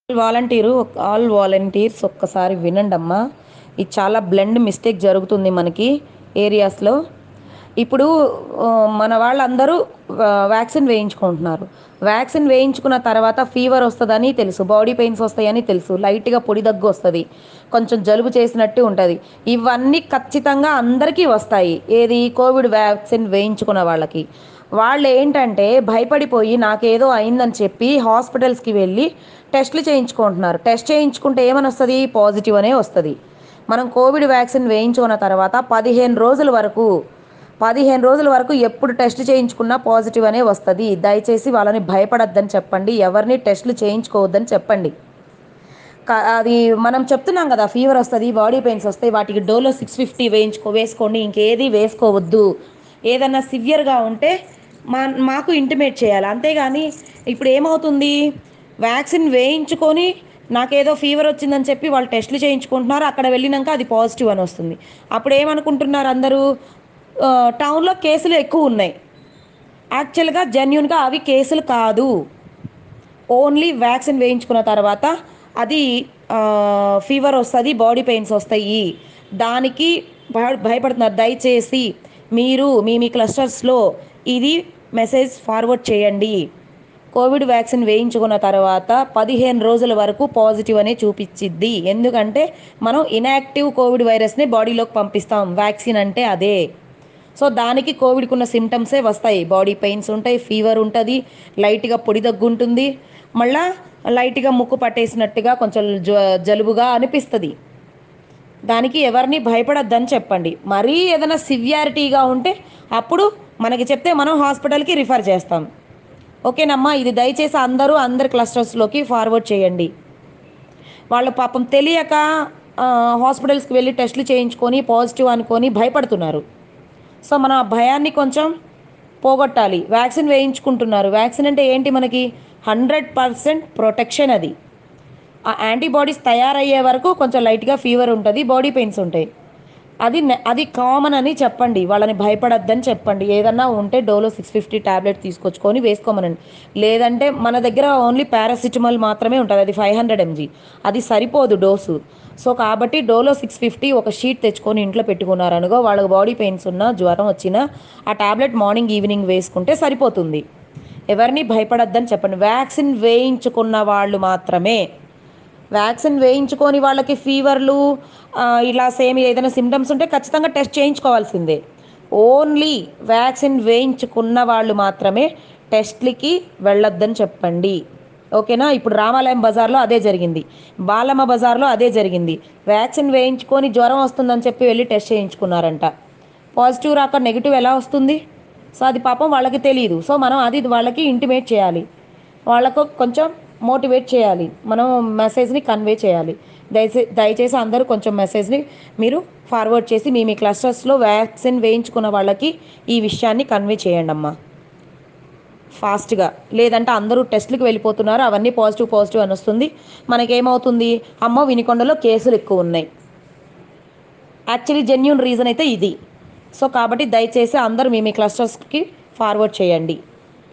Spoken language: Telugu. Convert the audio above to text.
వాలంటీరు ఆల్ వాలంటీర్స్ ఒక్కసారి వినండి అమ్మా ఇది చాలా బ్లెండ్ మిస్టేక్ జరుగుతుంది మనకి ఏరియాస్లో ఇప్పుడు ఆ, మన వాళ్ళందరూ ఆ, వ్యాక్సిన్ వేయించుకుంటున్నారు వ్యాక్సిన్ వేయించుకున్న తర్వాత ఫీవర్ వస్తుందని తెలుసు బాడీ పెయిన్స్ వస్తాయని తెలుసు లైట్గా పొడి దగ్గు వస్తుంది కొంచెం జలుబు చేసినట్టు ఉంటుంది ఇవన్నీ ఖచ్చితంగా అందరికీ వస్తాయి ఏది కోవిడ్ వ్యాక్సిన్ వేయించుకున్న వాళ్ళకి వాళ్ళు ఏంటంటే భయపడిపోయి నాకేదో అయిందని చెప్పి హాస్పిటల్స్కి వెళ్ళి టెస్టులు చేయించుకుంటున్నారు టెస్ట్ చేయించుకుంటే ఏమని వస్తుంది పాజిటివ్ అనే వస్తుంది మనం కోవిడ్ వ్యాక్సిన్ వేయించుకున్న తర్వాత పదిహేను రోజుల వరకు పదిహేను రోజుల వరకు ఎప్పుడు టెస్ట్ చేయించుకున్నా పాజిటివ్ అనే వస్తుంది దయచేసి వాళ్ళని భయపడొద్దని చెప్పండి ఎవరిని టెస్టులు చేయించుకోవద్దని చెప్పండి క- అది మనం చెప్తున్నాం కదా ఫీవర్ వస్తుంది బాడీ పెయిన్స్ వస్తాయి వాటికి డోలో సిక్స్ ఫిఫ్టీ వేయించుకో వేసుకోండి ఇంకేది వేసుకోవద్దు ఏదన్నా సివియర్గా ఉంటే మా మాకు ఇంటిమేట్ చేయాలి అంతేగాని ఇప్పుడు ఏమవుతుంది వ్యాక్సిన్ వేయించుకొని నాకేదో ఫీవర్ వచ్చిందని చెప్పి వాళ్ళు టెస్టులు చేయించుకుంటున్నారు అక్కడ వెళ్ళినాక అది పాజిటివ్ అని వస్తుంది అప్పుడు ఏమనుకుంటున్నారు అందరూ ఆ, టౌన్లో కేసులు ఎక్కువ ఉన్నాయి యాక్చువల్గా జెన్యున్గా అవి కేసులు కాదు ఓన్లీ వ్యాక్సిన్ వేయించుకున్న తర్వాత అది ఫీవర్ వస్తుంది బాడీ పెయిన్స్ వస్తాయి దానికి భయ- భయపడుతున్నారు దయచేసి మీరు మీ మీ క్లస్టర్స్లో ఇది మెసేజ్ ఫార్వర్డ్ చేయండి కోవిడ్ వ్యాక్సిన్ వేయించుకున్న తర్వాత పదిహేను రోజుల వరకు పాజిటివ్ అనే చూపించిద్ది ఎందుకంటే మనం ఇన్యాక్టివ్ కోవిడ్ వైరస్ని బాడీలోకి పంపిస్తాం వ్యాక్సిన్ అంటే అదే సో దానికి కోవిడ్కి ఉన్న సిమ్టమ్సే వస్తాయి బాడీ పెయిన్స్ ఉంటాయి ఫీవర్ ఉంటుంది లైట్గా పొడి దగ్గు ఉంటుంది మళ్ళా లైట్గా ముక్కు పట్టేసినట్టుగా కొంచెం జ- జలుబుగా అనిపిస్తుంది దానికి ఎవరిని భయపడొద్దని చెప్పండి మరీ ఏదైనా సివియారిటీగా ఉంటే అప్పుడు మనకి చెప్తే మనం హాస్పిటల్కి రిఫర్ చేస్తాం ఓకేనమ్మా ఇది దయచేసి అందరూ అందరి క్లస్టర్స్లోకి ఫార్వర్డ్ చేయండి వాళ్ళు పాపం తెలియక ఆ, హాస్పిటల్స్కి వెళ్ళి టెస్టులు చేయించుకొని పాజిటివ్ అనుకొని భయపడుతున్నారు సో మన ఆ భయాన్ని కొంచెం పోగొట్టాలి వ్యాక్సిన్ వేయించుకుంటున్నారు వ్యాక్సిన్ అంటే ఏంటి మనకి హండ్రెడ్ పర్సెంట్ ప్రొటెక్షన్ అది ఆ యాంటీబాడీస్ తయారయ్యే వరకు కొంచెం లైట్గా ఫీవర్ ఉంటుంది బాడీ పెయిన్స్ ఉంటాయి అది నె- అది కామన్ అని చెప్పండి వాళ్ళని భయపడొద్దని చెప్పండి ఏదన్నా ఉంటే డోలో సిక్స్ ఫిఫ్టీ ట్యాబ్లెట్ తీసుకొచ్చుకొని వేసుకోమనండి లేదంటే మన దగ్గర ఓన్లీ పారాసిటమాల్ మాత్రమే ఉంటుంది అది ఫైవ్ హండ్రెడ్ ఎంజీ అది సరిపోదు డోసు సో కాబట్టి డోలో సిక్స్ ఫిఫ్టీ ఒక షీట్ తెచ్చుకొని ఇంట్లో పెట్టుకున్నారనుకో వాళ్ళకి బాడీ పెయిన్స్ ఉన్నా జ్వరం వచ్చినా ఆ ట్యాబ్లెట్ మార్నింగ్ ఈవినింగ్ వేసుకుంటే సరిపోతుంది ఎవరిని భయపడొద్దని చెప్పండి వ్యాక్సిన్ వేయించుకున్న వాళ్ళు మాత్రమే వ్యాక్సిన్ వేయించుకొని వాళ్ళకి ఫీవర్లు ఆ, ఇలా సేమ్ ఏదైనా సిమ్టమ్స్ ఉంటే ఖచ్చితంగా టెస్ట్ చేయించుకోవాల్సిందే ఓన్లీ వ్యాక్సిన్ వేయించుకున్న వాళ్ళు మాత్రమే టెస్ట్లకి వెళ్ళొద్దని చెప్పండి ఓకేనా ఇప్పుడు రామాలయం బజార్లో అదే జరిగింది బాలమ్మ బజార్లో అదే జరిగింది వ్యాక్సిన్ వేయించుకొని జ్వరం వస్తుందని చెప్పి వెళ్ళి టెస్ట్ చేయించుకున్నారంట పాజిటివ్ రాక నెగిటివ్ ఎలా వస్తుంది సో అది పాపం వాళ్ళకి తెలియదు సో మనం అది వాళ్ళకి ఇంటిమేట్ చేయాలి వాళ్ళకు కొంచెం మోటివేట్ చేయాలి మనం మెసేజ్ని కన్వే చేయాలి దయచే దయచేసి అందరూ కొంచెం మెసేజ్ని మీరు ఫార్వర్డ్ చేసి మీ మీ క్లస్టర్స్లో వ్యాక్సిన్ వేయించుకున్న వాళ్ళకి ఈ విషయాన్ని కన్వే చేయండి అమ్మా ఫాస్ట్గా లేదంటే అందరూ టెస్ట్లకు వెళ్ళిపోతున్నారు అవన్నీ పాజిటివ్ పాజిటివ్ అని వస్తుంది మనకేమవుతుంది అమ్మ వినికొండలో కేసులు ఎక్కువ ఉన్నాయి యాక్చువల్లీ జెన్యున్ రీజన్ అయితే ఇది సో కాబట్టి దయచేసి అందరూ మీ మీ క్లస్టర్స్కి ఫార్వర్డ్ చేయండి